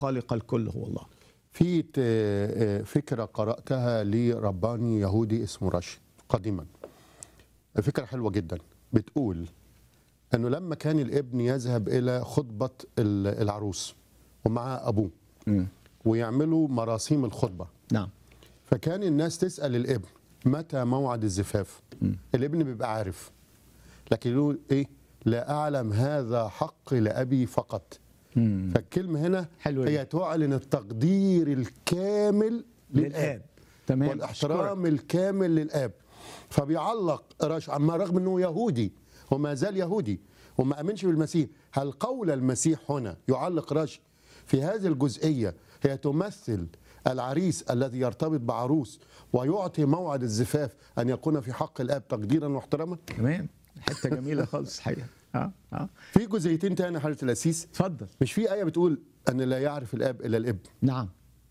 خالق الكل هو الله في ت- فكرة قرأتها لرباني يهودي اسمه رشي قديما فكرة حلوة جدا بتقول أنه لما كان الابن يذهب إلى خطبة ال- العروس ومع أبوه ويعملوا مراسيم الخطبة نعم فكان الناس تسأل الابن متى موعد الزفاف الابن بيبقى عارف لكن يقول إيه لا أعلم هذا حق لأبي فقط فالكلمة هنا حلوة هي تعلن التقدير الكامل للآب للاب تمام والاحترام الكامل للاب فبيعلق رش عما رغم انه يهودي وما زال يهودي وما امنش بالمسيح هل قول المسيح هنا يعلق رش في هذه الجزئيه هي تمثل العريس الذي يرتبط بعروس ويعطي موعد الزفاف ان يكون في حق الاب تقديرا واحتراما تمام حته جميله خالص الحقيقه اه اه في جزئيتين تاني حضره الاسيس اتفضل مش في ايه بتقول ان لا يعرف الاب الا الابن نعم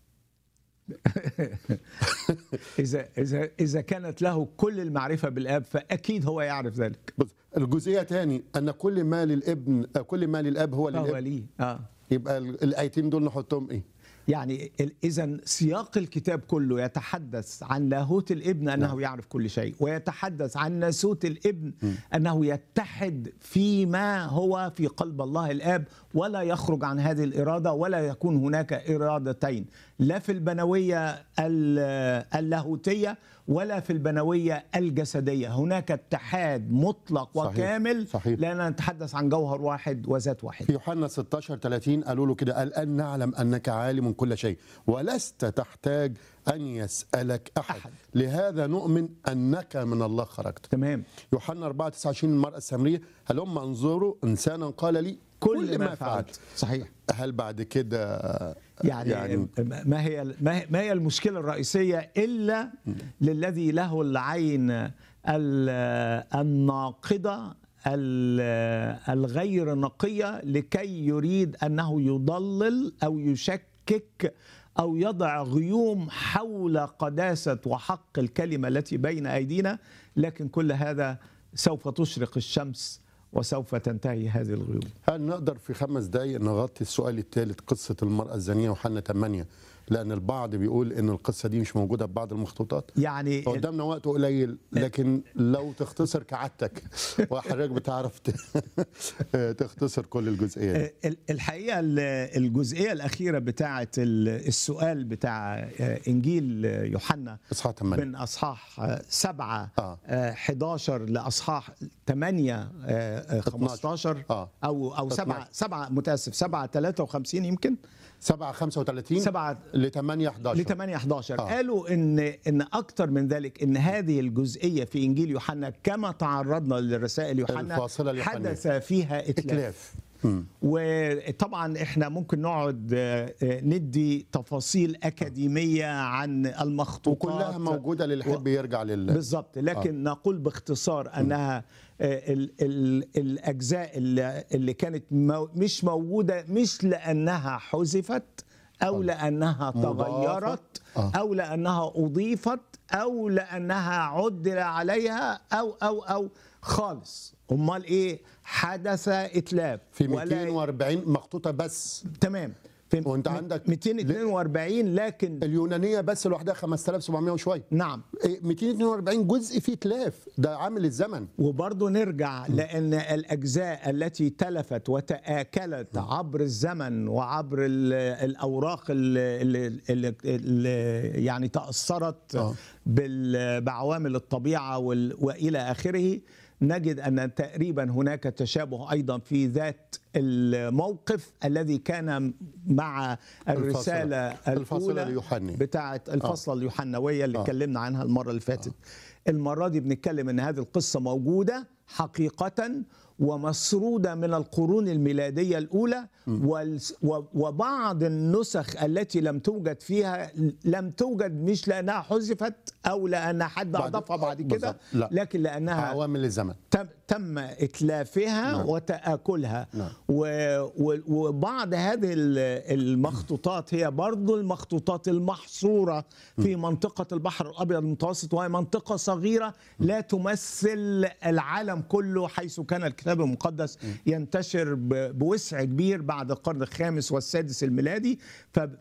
اذا اذا اذا كانت له كل المعرفه بالاب فاكيد هو يعرف ذلك بص الجزئيه تاني ان كل ما للابن كل ما للاب هو فهو للابن ليه اه يبقى ال- الايتين دول نحطهم ايه يعني اذا سياق الكتاب كله يتحدث عن لاهوت الابن انه نعم. يعرف كل شيء ويتحدث عن ناسوت الابن انه يتحد فيما هو في قلب الله الاب ولا يخرج عن هذه الاراده ولا يكون هناك ارادتين لا في البنويه ال- اللاهوتيه ولا في البنويه الجسديه هناك اتحاد مطلق صحيح. وكامل صحيح. لاننا نتحدث عن جوهر واحد وذات واحد في يوحنا 16 30 قالوا له كده الان نعلم انك عالم كل شيء ولست تحتاج ان يسالك احد, أحد. أحد. لهذا نؤمن انك من الله خرجت تمام يوحنا 4 29 المراه السامريه هلم انظروا انسانا قال لي كل ما فعلت صحيح هل بعد كده يعني, يعني ما هي ما هي- ما هي المشكله الرئيسيه الا للذي له العين ال- الناقده ال- الغير نقيه لكي يريد انه يضلل او يشكك او يضع غيوم حول قداسه وحق الكلمه التي بين ايدينا لكن كل هذا سوف تشرق الشمس وسوف تنتهي هذه الغيوم هل نقدر في خمس دقايق نغطي السؤال الثالث قصه المراه الزانيه يوحنا 8 لان البعض بيقول ان القصه دي مش موجوده في بعض المخطوطات يعني قدامنا وقت قليل لكن لو تختصر كعادتك وحضرتك بتعرف ت- تختصر كل الجزئيه دي ال- الحقيقه ال- الجزئيه الاخيره بتاعه ال- السؤال بتاع انجيل يوحنا اصحاح 8 من اصحاح سبعة آه. آه، 11 لاصحاح 8 15 آه. او او 7 12. 7 متاسف 7 53 يمكن 7 35 7 ل 8 11 ل 8 11 آه. قالوا ان ان اكتر من ذلك ان هذه الجزئيه في انجيل يوحنا كما تعرضنا لرسائل يوحنا الفاصلة اليوحنية. حدث فيها اتلاف اتلاف مم. وطبعا احنا ممكن نقعد آه، آه، ندي تفاصيل اكاديميه عن المخطوطات وكلها موجوده للي يحب يرجع لل بالضبط لكن آه. نقول باختصار انها آه، ال ال الاجزاء اللي, اللي كانت مو مش موجوده مش لانها حذفت او لانها مضافة. تغيرت آه. او لانها اضيفت او لانها عدل عليها او او او خالص امال ايه حدث اتلاف في ولا 240 مخطوطه بس تمام في وأنت م- عندك- 242 لكن اليونانيه بس لوحدها 5700 وشويه نعم إيه، 242 جزء فيه اتلاف ده عامل الزمن وبرضه نرجع لأن الأجزاء التي تلفت وتآكلت عبر الزمن وعبر ال- الأوراق اللي, اللي, اللي يعني تأثرت آه. بال- بعوامل الطبيعة وال- وإلى آخره نجد أن تقريبا هناك تشابه أيضا في ذات الموقف الذي كان مع الرسالة الفاصلة الأولى ليوحنا. بتاعة الفصلة اليوحنوية اللي آه. اتكلمنا عنها المرة اللي فاتت المرة دي بنتكلم ان هذه القصة موجودة حقيقة ومسرودة من القرون الميلادية الأولى والس- و- وبعض النسخ التي لم توجد فيها لم توجد مش لأنها حذفت أو لأن حد بعد- أضافها بعد آه، كده بالظبط. لا. لكن لأنها عوامل الزمن تم, تم اتلافها نعم. وتاكلها نعم. و و وبعض هذه ال- المخطوطات هي برضو المخطوطات المحصوره في منطقه البحر الابيض المتوسط وهي منطقه صغيره لا تمثل العالم كله حيث كان الكتاب الكتاب المقدس ينتشر ب- بوسع كبير بعد القرن الخامس والسادس الميلادي ف-